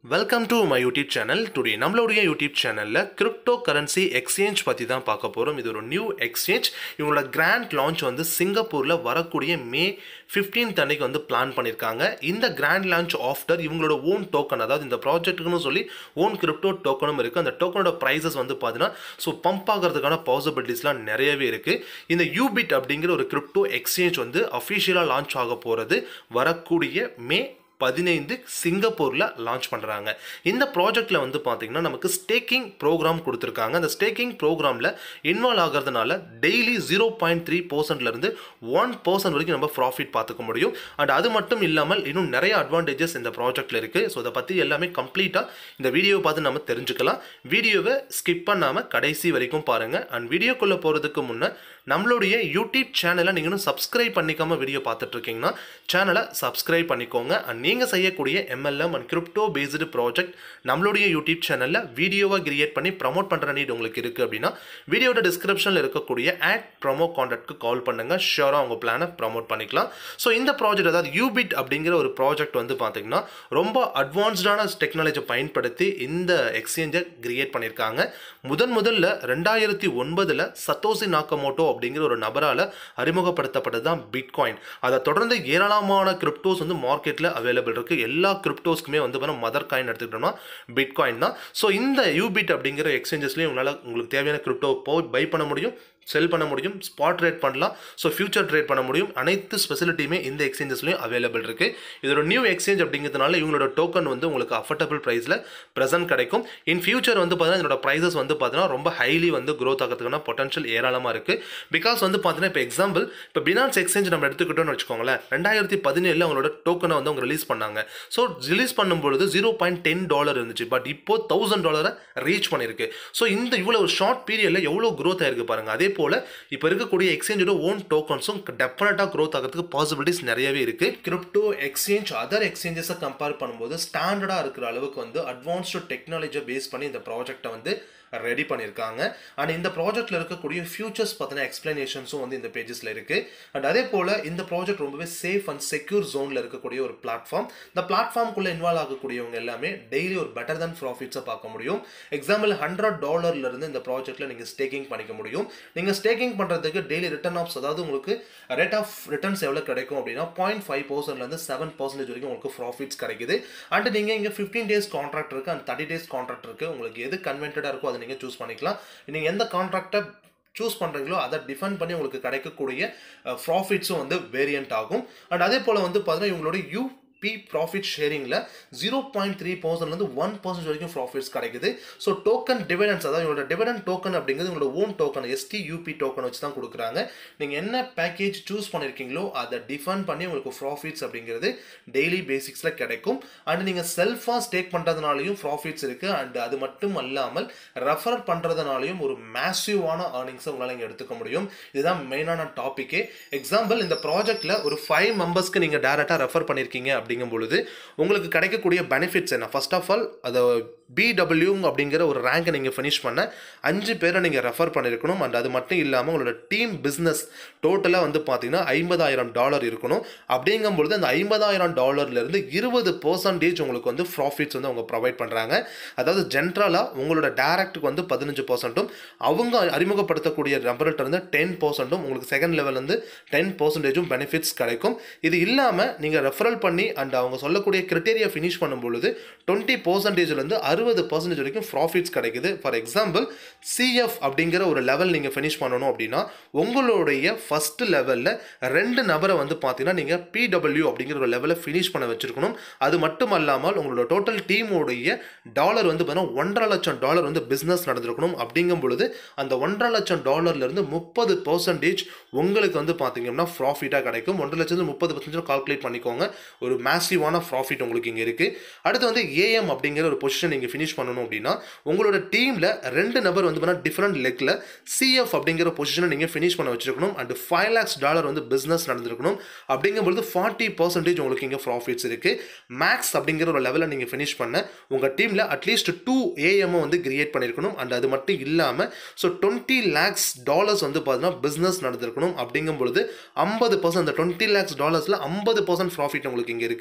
welcome to my YouTube channel today நம்மளுடைய YouTube சேனலில் crypto currency exchange பற்றி தான் பார்க்க போகிறோம் இது ஒரு நியூ எக்ஸ்சேஞ்ச் இவங்களோட கிராண்ட் லான்ச் வந்து சிங்கப்பூரில் வரக்கூடிய மே 15th அன்னைக்கு வந்து பிளான் பண்ணியிருக்காங்க இந்த கிராண்ட் லான்ச் ஆஃப்டர் இவங்களோட ஓன் டோக்கன் அதாவது இந்த ப்ராஜெக்ட்டுக்குன்னு சொல்லி ஓன் கிரிப்டோ டோக்கனும் இருக்குது அந்த டோக்கனோட ப்ரைஸஸ் வந்து பார்த்தீங்கன்னா ஸோ பம்ப் ஆகிறதுக்கான பாசிபிலிட்டிஸ்லாம் நிறையவே இருக்குது இந்த யூபிட் அப்படிங்கிற ஒரு கிரிப்டோ எக்ஸ்சேஞ்ச் வந்து அஃபிஷியலாக லான்ச் ஆக போகிறது வரக்கூடிய மே பதினைந்து சிங்கப்பூரில் லான்ச் பண்ணுறாங்க இந்த ப்ராஜெக்டில் வந்து பார்த்திங்கன்னா நமக்கு ஸ்டேக்கிங் ப்ரோக்ராம் கொடுத்துருக்காங்க அந்த ஸ்டேக்கிங் ப்ரோக்ராமில் இன்வால்வ் ஆகிறதுனால டெய்லி ஜீரோ பாயிண்ட் த்ரீ பர்சன்ட்லேருந்து ஒன் பர்சன்ட் வரைக்கும் நம்ம ப்ராஃபிட் பார்த்துக்க முடியும் அண்ட் அது மட்டும் இல்லாமல் இன்னும் நிறைய அட்வான்டேஜஸ் இந்த ப்ராஜெக்ட்டில் இருக்குது ஸோ அதை பற்றி எல்லாமே கம்ப்ளீட்டாக இந்த வீடியோவை பார்த்து நம்ம தெரிஞ்சுக்கலாம் வீடியோவை ஸ்கிப் பண்ணாமல் கடைசி வரைக்கும் பாருங்கள் அண்ட் வீடியோக்குள்ளே போகிறதுக்கு முன்னே நம்மளுடைய யூடியூப் சேனலை நீங்கள் இன்னும் சப்ஸ்கிரைப் பண்ணிக்காமல் வீடியோ பார்த்துட்ருக்கீங்கன்னா சேனலை சப்ஸ்கிரைப் பண்ணிக்கோங்க அண்ட் நீங்கள் செய்யக்கூடிய MLM and crypto based project நம்மளுடைய யூடியூப் சேனலில் வீடியோவாக கிரியேட் பண்ணி ப்ரமோட் பண்ணுற நீட் உங்களுக்கு இருக்குது அப்படின்னா வீடியோட டிஸ்கிரிப்ஷனில் இருக்கக்கூடிய ஆட் ப்ரொமோ கான்டாக்ட்க்கு கால் பண்ணுங்கள் ஷியோராக உங்கள் பிளானை ப்ரமோட் பண்ணிக்கலாம் ஸோ இந்த ப்ராஜெக்ட் அதாவது யூபிட் அப்படிங்கிற ஒரு ப்ராஜெக்ட் வந்து பார்த்திங்கன்னா ரொம்ப அட்வான்ஸ்டான டெக்னாலஜி பயன்படுத்தி இந்த எக்ஸ்சேஞ்சை கிரியேட் பண்ணியிருக்காங்க முதன் முதல்ல ரெண்டாயிரத்தி ஒன்பதில் சத்தோசி நாக்கமோட்டோ அப்படிங்கிற ஒரு நபரால் அறிமுகப்படுத்தப்பட்டது தான் பிட்காயின் அதை தொடர்ந்து ஏராளமான கிரிப்டோஸ் வந்து மார்க்கெட்டில் அவைலபிள் இருக்குது எல்லா கிரிப்டோஸ்க்குமே வந்து பார்த்தா மதர் காயின் எடுத்துக்கிட்டோம்னா பிட்காயின் தான் ஸோ இந்த யூபிட் அப்படிங்கிற எக்ஸ்சேஞ்சஸ்லேயும் உங்களால் உங்களுக்கு தேவையான கிரிப்டோ போய் பை பண்ண முடியும் செல் பண்ண முடியும் ஸ்பாட் ட்ரேட் பண்ணலாம் ஸோ ஃபியூச்சர் ட்ரேட் பண்ண முடியும் அனைத்து ஸ்பெசிலிட்டியுமே இந்த எக்ஸ்சேஞ்சஸ்லையும் அவைலபிள் இருக்குது இது ஒரு நியூ எக்ஸ்சேஞ்ச் அப்படிங்கிறதுனால இவங்களோட டோக்கன் வந்து உங்களுக்கு அஃபோர்டபுள் ப்ரைஸில் ப்ரெசென்ட் கிடைக்கும் இன் ஃபியூச்சர் வந்து பார்த்தீங்கன்னா இதோட ப்ரைஸஸ் வந்து பார்த்தீங்கன்னா ரொம்ப ஹைலி வந்து க்ரோத் ஆகிறதுக்கான பொட்டன்ஷியல் ஏராளமாக இருக்குது பிகாஸ் வந்து பார்த்தீங்கன்னா இப்போ எக்ஸாம்பிள் இப்போ பினான்ஸ் எக்ஸ்சேஞ்ச் நம்ம எடுத்துக்கிட்டோம்னு வச்சுக்கோங்களேன் ரெண்டாயிரத்தி பதினேழில் அவங்களோட டோக்கனை வந்து அவங்க ரிலீஸ் பண்ணாங்க ஸோ ரிலீஸ் பண்ணும்பொழுது ஜீரோ பாயிண்ட் டென் டாலர் இருந்துச்சு பட் இப்போ தௌசண்ட் டாலரை ரீச் பண்ணியிருக்கு ஸோ இந்த இவ்வளோ ஒரு ஷார்ட் பீரியடில் எவ்வளோ க்ரோத் ஆயிருக்கு பாருங்கள் அதே போல் இப்போ இருக்கக்கூடிய எக்ஸ்சேஞ்சோட ஓன் டோக்கன்ஸும் டெஃபினட்டாக க்ரோத் ஆகிறதுக்கு பாசிபிலிட்டிஸ் நிறையவே இருக்குது கிரிப்டோ எக்ஸ்சேஞ்ச் அதர் எக்ஸ்சேஞ்சஸை கம்பேர் பண்ணும்போது ஸ்டாண்டர்டாக இருக்கிற அளவுக்கு வந்து அட்வான்ஸ்டு டெக்னாலஜியை பேஸ் பண்ணி இந்த ப்ராஜெக்டை வந்து ரெடி பண்ணியிருக்காங்க அண்ட் இந்த ப்ராஜெக்ட்டில் இருக்கக்கூடிய ஃபியூச்சர்ஸ் பற்றின எக்ஸ்பிளனேஷன்ஸும் வந்து இந்த பேஜஸில் இருக்குது அண்ட் அதே போல் இந்த ப்ராஜெக்ட் ரொம்பவே சேஃப் அண்ட் செக்யூர் ஜோனில் இருக்கக்கூடிய ஒரு பிளாட்ஃபார்ம் இந்த பிளாட்ஃபார்ம்குள்ளே இன்வால்வ் ஆகக்கூடியவங்க எல்லாமே டெய்லி ஒரு பெட்டர் தன் ப்ராஃபிட்ஸை பார்க்க முடியும் எக்ஸாம்பிள் ஹண்ட்ரட் டாலர்லேருந்து இந்த ப்ராஜெக்ட்டில் நீங்கள் ஸ்டேக்கிங் பண்ணிக்க முடியும் நீங்கள் ஸ்டேக்கிங் பண்ணுறதுக்கு டெய்லி ரிட்டர்ன் ஆஃப்ஸ் அதாவது உங்களுக்கு ரேட் ஆஃப் ரிட்டர்ன்ஸ் எவ்வளோ கிடைக்கும் அப்படின்னா பாயிண்ட் ஃபைவ் பர்சன்ட்லேருந்து செவன் பர்சன்டேஜ் வரைக்கும் உங்களுக்கு ப்ராஃபிட்ஸ் கிடைக்குது அண்ட் நீங்கள் இங்கே ஃபிஃப்டீன் டேஸ் கான்ட்ராக்ட் இருக்குது அண்ட் தேர்ட்டி டேஸ் கான்ட்ராக்ட் இருக்குது உங்களுக்கு எது கன்வென்டடாக இருக்கோ அதை நீங்கள் சூஸ் பண்ணிக்கலாம் நீங்கள் எந்த கான்ட்ராக்டை சூஸ் பண்ணுறீங்களோ அதை டிஃபைன் பண்ணி உங்களுக்கு கிடைக்கக்கூடிய ப்ராஃபிட்ஸும் வந்து வேரியண்ட் ஆகும் அண்ட் அதே போல் வந்து பார்த்தீங்கன்னா இவங்களோட யூ பி ப்ராஃபிட் ஷேரிங்கில் ஜீரோ பாயிண்ட் த்ரீ பர்சன்ட்லேருந்து ஒன் பர்சன்ட் வரைக்கும் ப்ராஃபிட்ஸ் கிடைக்குது ஸோ டோக்கன் டிவிடன்ஸ் அதாவது உங்களோட டிவிடன் டோக்கன் அப்படிங்கிறது உங்களோட own token ST UB token வச்சு தான் கொடுக்குறாங்க நீங்கள் என்ன பேக்கேஜ் சூஸ் பண்ணியிருக்கீங்களோ அதை டிஃபைன் பண்ணி உங்களுக்கு ப்ராஃபிட்ஸ் அப்படிங்கிறது டெய்லி பேசிக்ஸில் கிடைக்கும் அண்ட் நீங்கள் செல்ஃபாக ஸ்டேக் பண்ணுறதுனாலையும் ப்ராஃபிட்ஸ் இருக்குது அண்ட் அது மட்டும் அல்லாமல் ரெஃபர் பண்ணுறதுனாலையும் ஒரு மேசிவான ஏர்னிங்ஸை உங்களால் இங்கே எடுத்துக்க முடியும் இதுதான் மெயினான டாப்பிக்கே எக்ஸாம்பிள் இந்த ப்ராஜெக்ட்டில் ஒரு ஃபைவ் மெம்பர்ஸ்க்கு நீங்கள் டேரெக்டாக ரெஃபர் பண்ணியிருக்கீங்க அப்படிங்கும் பொழுது உங்களுக்கு கிடைக்கக்கூடிய பெனிஃபிட்ஸ் என்ன ஃபர்ஸ்ட் ஆஃப் ஆல் அதை பிடபிள்யூ அப்படிங்கிற ஒரு ரேங்கை நீங்கள் ஃபினிஷ் பண்ண அஞ்சு பேரை நீங்கள் ரெஃபர் பண்ணியிருக்கணும் அண்ட் அது மட்டும் இல்லாமல் உங்களோட டீம் பிஸ்னஸ் டோட்டலாக வந்து பார்த்தீங்கன்னா ஐம்பதாயிரம் டாலர் இருக்கணும் அப்படிங்கும் பொழுது அந்த ஐம்பதாயிரம் டாலர்லேருந்து இருபது பர்சன்டேஜ் உங்களுக்கு வந்து ப்ராஃபிட்ஸ் வந்து அவங்க ப்ரொவைட் பண்ணுறாங்க அதாவது ஜென்ரலாக உங்களோட டேரக்ட்டுக்கு வந்து பதினஞ்சு பர்சன்ட்டும் அவங்க அறிமுகப்படுத்தக்கூடிய நபர்கிட்ட இருந்து டென் பர்சன்ட்டும் உங்களுக்கு செகண்ட் லெவல்லேருந்து டென் பர்சன்டேஜும் பெனிஃபிட்ஸ் கிடைக்கும் இது இல்லாமல் நீங்கள் ரெஃபரல் பண்ணி அண்ட் அவங்க சொல்லக்கூடிய கிரிட்டேரியா ஃபினிஷ் பண்ணும் பொழுது டுவெண்ட்டி பர்சன்டேஜ்லேருந்து அறுபது பர்சன்டேஜ் வரைக்கும் ப்ராஃபிட்ஸ் கிடைக்குது ஃபார் எக்ஸாம்பிள் சிஎஃப் அப்படிங்கிற ஒரு லெவல் நீங்கள் ஃபினிஷ் பண்ணணும் அப்படின்னா உங்களுடைய ஃபஸ்ட் லெவலில் ரெண்டு நபரை வந்து பார்த்தீங்கன்னா நீங்கள் பிடபிள்யூ அப்படிங்கிற ஒரு லெவலில் ஃபினிஷ் பண்ண வச்சுருக்கணும் அது மட்டும் அல்லாமல் உங்களோட டோட்டல் டீமோடைய டாலர் வந்து பார்த்தீங்கன்னா ஒன்றரை லட்சம் டாலர் வந்து பிஸ்னஸ் நடந்திருக்கணும் அப்படிங்கும் பொழுது அந்த ஒன்றரை லட்சம் டாலர்லேருந்து முப்பது பர்சன்டேஜ் உங்களுக்கு வந்து பார்த்தீங்கன்னா ப்ராஃபிட்டாக கிடைக்கும் ஒன்றரை லட்சத்து முப்பது பர்சன்டேஜ் கால்குலேட் பண்ணிக்கோங்க ஒரு மேசிவான ப்ராஃபிட் உங்களுக்கு இங்கே இருக்குது அடுத்து வந்து ஏஎம் அப்படிங்கிற ஒரு பொசிஷன் நீங்கள் ஃபினிஷ் பண்ணணும் அப்படின்னா உங்களோட டீமில் ரெண்டு நபர் வந்து பார்த்தீங்கன்னா டிஃப்ரெண்ட் லெக்கில் சிஎஃப் அப்படிங்கிற பொசிஷனை நீங்கள் ஃபினிஷ் பண்ண வச்சிருக்கணும் அண்ட் ஃபைவ் லேக்ஸ் டாலர் வந்து பிஸ்னஸ் நடந்திருக்கணும் அப்படிங்கும்பொழுது ஃபார்ட்டி பர்சன்டேஜ் உங்களுக்கு இங்கே ப்ராஃபிட்ஸ் இருக்குது மேக்ஸ் அப்படிங்கிற ஒரு லெவலில் நீங்கள் ஃபினிஷ் பண்ண உங்கள் டீமில் அட்லீஸ்ட் டூ ஏஎம்ஐ வந்து கிரியேட் பண்ணியிருக்கணும் அண்ட் அது மட்டும் இல்லாமல் ஸோ டுவெண்ட்டி லேக்ஸ் டாலர்ஸ் வந்து பார்த்தீங்கன்னா பிஸ்னஸ் நடந்திருக்கணும் அப்படிங்கும் பொழுது ஐம்பது பர்சன்ட் அந்த டுவெண்ட்டி லேக்ஸ் டாலர்ஸில் ஐம்பது பர்சன்ட் ப்ராஃபிட் உங்களுக்கு இங்கே இருக்குது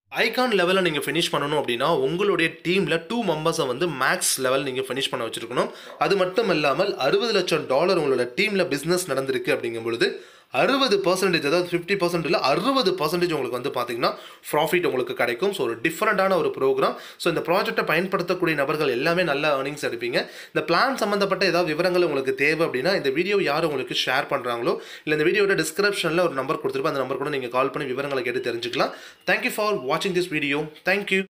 ஐகான் லெவலில் நீங்கள் ஃபினிஷ் பண்ணணும் அப்படின்னா உங்களுடைய டீமில் டூ மெம்பர்ஸை வந்து மேக்ஸ் லெவல் நீங்கள் ஃபினிஷ் பண்ண வச்சுருக்கணும் அது மட்டும் இல்லாமல் அறுபது லட்சம் டாலர் உங்களோட டீமில் பிஸ்னஸ் நடந்திருக்கு அப்படிங்கும் பொழுது அறுபது பர்சன்டேஜ் அதாவது ஃபிஃப்டி பர்சன்ட் இல்லை அறுபது பர்சன்டேஜ் உங்களுக்கு வந்து பார்த்தீங்கன்னா ப்ராஃபிட் உங்களுக்கு கிடைக்கும் ஸோ ஒரு டிஃப்ரெண்ட்டான ஒரு ப்ரோக்ராம் ஸோ இந்த ப்ராஜெக்ட்டை பயன்படுத்தக்கூடிய நபர்கள் எல்லாமே நல்ல ஏர்னிங்ஸ் எடுப்பீங்க இந்த பிளான் சம்மந்தப்பட்ட ஏதாவது விவரங்கள் உங்களுக்கு தேவை அப்படின்னா இந்த வீடியோ யார் உங்களுக்கு ஷேர் பண்ணுறாங்களோ இல்லை இந்த வீடியோட டிஸ்கிரிப்ஷனில் ஒரு நம்பர் கொடுத்துருப்போம் அந்த நம்பர் கூட நீங்கள் கால் பண்ணி விவரங்களை கேட்டு தெரிஞ்சுக்கலாம் தேங்க்யூ ஃபார் வாட்சிங் திஸ் வீடியோ தேங்க்யூ